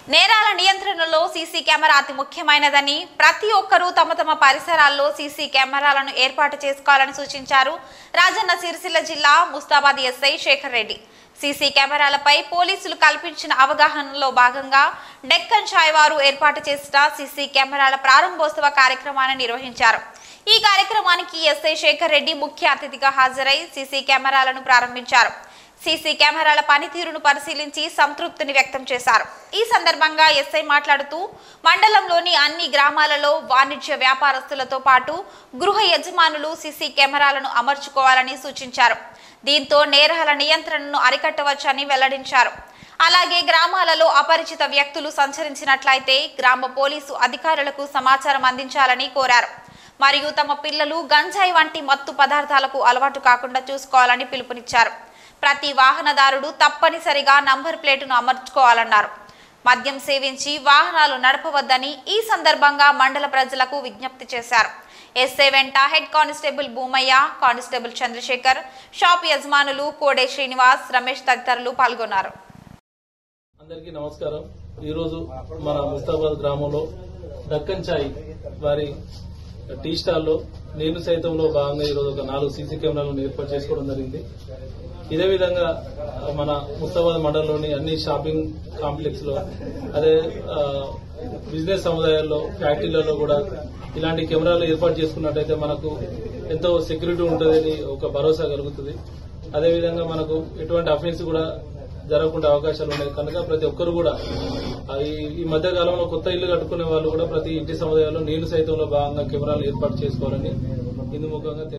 నేరాల నియంత్రణలో CC camera అతి ముఖ్యమైనదని ప్రతి ఒక్కరూ తమ తమ పరిసరాల్లో సీసీ కెమెరాలను ఏర్పాటు చేసుకోవాలని సూచించారు రాజన్న సిరిసిల్ల జిల్లా ముస్తాబాద్ ఎస్ఐ శేఖర్ రెడ్డి సీసీ కెమెరాలపై పోలీసులు కల్పించిన అవగాహనలో భాగంగా డెక్కన్ ఛాయ్ వారు ఏర్పాటు చేసిన సీసీ కెమెరాల ప్రారంభోత్సవ కార్యక్రమాన్ని నిర్వహించారు ఈ కార్యక్రమానికి ఎస్ఐ శేఖర్ రెడ్డి ముఖ్య అతిథిగా హాజరై సీసీ కెమెరాలను ప్రారంభించారు సీసీ కెమెరాల పనితీరును పరిశీలించి సంతృప్తిని వ్యక్తం చేశారు ఈ సందర్భంగా ఎస్ఐ మాట్లాడుతూ మండలంలోని అన్ని గ్రామాలలో వాణిజ్య వ్యాపారస్తులతో పాటు గృహ యజమానులు సీసీ కెమెరాలను అమర్చుకోవాలని సూచించారు దీంతో నేరాల నియంత్రణను అరికట్టవచ్చని వెల్లడించారు అలాగే గ్రామాలలో అపరిచిత వ్యక్తులు సంచరించినట్లయితే గ్రామ పోలీసు అధికారులకు సమాచారం అందించాలని కోరారు మరియు తమ పిల్లలు గంజాయి వంటి మత్తు పదార్థాలకు అలవాటు కాకుండా చూసుకోవాలని పిలుపునిచ్చారు ప్రతి వాహనదారుడు తప్పనిసరిగా నంబర్ ప్లేటును అమర్చుకోవాలన్నారు మద్యం సేవించి వాహనాలు నడపవద్దని ఈ సందర్భంగా మండల ప్రజలకు విజ్ఞప్తి చేశారు ఎస్ఐ వెంట head constable Bhumayya constable Chandrashekar shop యజమానులు కోడే శ్రీనివాస్ రమేష్ తదితరులు పాల్గొన్నారు అందరికీ నమస్కారం ఈరోజు మన ముస్తాబాద్ గ్రామంలో దక్కన్ చాయ్ వారి టీ స్టాల్లో నేను సైతంలో భాగంగా ఈరోజు ఒక నాలుగు సీసీ కెమెరాలను ఏర్పాటు చేసుకోవడం జరిగింది ఇదే విధంగా మన ముస్తాబాద్ మండలంలోని అన్ని షాపింగ్ కాంప్లెక్స్ లో అదే ఆ, బిజినెస్ సముదాయాల్లో ఫ్యాక్టరీలలో కూడా ఇలాంటి కెమెరాలు ఏర్పాటు చేసుకున్నట్టయితే మనకు ఎంతో సెక్యూరిటీ ఉంటుందని ఒక భరోసా కలుగుతుంది అదేవిధంగా మనకు ఎటువంటి అఫెన్స్ కూడా జరగకుండా అవకాశాలు ఉన్నాయి కనుక ప్రతి ఒక్కరు కూడా ఆ ఈ- ఈ మధ్య కాలంలో కొత్త ఇల్లు కట్టుకునే వాళ్ళు కూడా ప్రతి ఇంటి సముదాయంలో నేను సైతంలో భాగంగా కెమెరాలు ఏర్పాటు చేసుకోవాలని ఇందుముఖంగా